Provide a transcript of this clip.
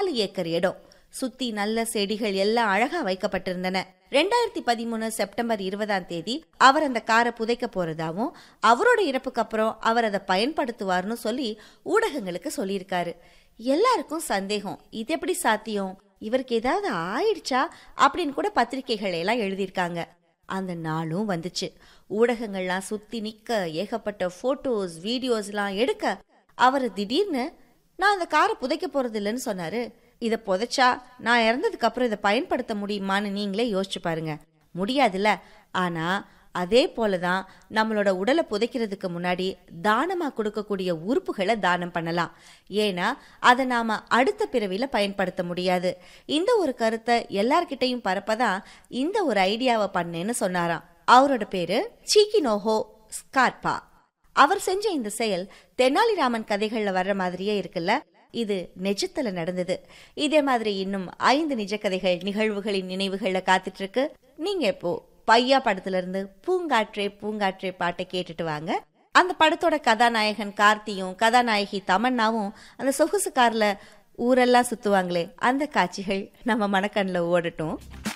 நாலு ஏக்கர் இடம் சுத்தி நல்ல செடிகள் எல்லாம் அழகா வைக்கப்பட்டிருந்தன ரெண்டாயிரத்தி பதிமூணு செப்டம்பர் இருபதாம் தேதி அவர் அந்த காரை புதைக்க போறதாவும் அவரோட இறப்புக்கு அப்புறம் அவர் அதை பயன்படுத்துவார்னு சொல்லி ஊடகங்களுக்கு சொல்லியிருக்காரு எல்லாருக்கும் சந்தேகம் இது எப்படி சாத்தியம் இவருக்கு ஏதாவது ஆயிடுச்சா அப்படின்னு கூட பத்திரிகைகள் எல்லாம் எழுதியிருக்காங்க அந்த நாளும் வந்துச்சு ஊடகங்கள்லாம் சுத்தி நிக்க ஏகப்பட்ட போட்டோஸ் வீடியோஸ்லாம் எடுக்க அவர் திடீர்னு நான் அந்த காரை புதைக்க போறது இல்லைன்னு சொன்னாரு இதை புதைச்சா நான் இறந்ததுக்கு அப்புறம் இதை பயன்படுத்த முடியுமான்னு நீங்களே யோசிச்சு பாருங்க முடியாதுல்ல ஆனா அதே போலதான் நம்மளோட உடலை புதைக்கிறதுக்கு முன்னாடி தானமா கொடுக்கக்கூடிய உறுப்புகளை தானம் பண்ணலாம் ஏன்னா அதை நாம அடுத்த பிறவில பயன்படுத்த முடியாது இந்த ஒரு கருத்தை எல்லார்கிட்டையும் பரப்பதான் இந்த ஒரு ஐடியாவை பண்ணேன்னு சொன்னாராம் அவரோட பேரு சீக்கினோஹோ ஸ்கார்பா அவர் செஞ்ச இந்த செயல் தெனாலிராமன் கதைகள்ல வர்ற மாதிரியே இருக்குல்ல இது நிஜத்துல நடந்தது இதே மாதிரி இன்னும் ஐந்து நிஜ கதைகள் நிகழ்வுகளின் நினைவுகள்ல காத்துட்டு இருக்கு நீங்க இப்போ பையா படத்துல இருந்து பூங்காற்றே பூங்காற்றே பாட்டை கேட்டுட்டு வாங்க அந்த படத்தோட கதாநாயகன் கார்த்தியும் கதாநாயகி தமன்னாவும் அந்த சொகுசு கார்ல ஊரெல்லாம் சுத்துவாங்களே அந்த காட்சிகள் நம்ம மனக்கண்ணில் ஓடட்டும்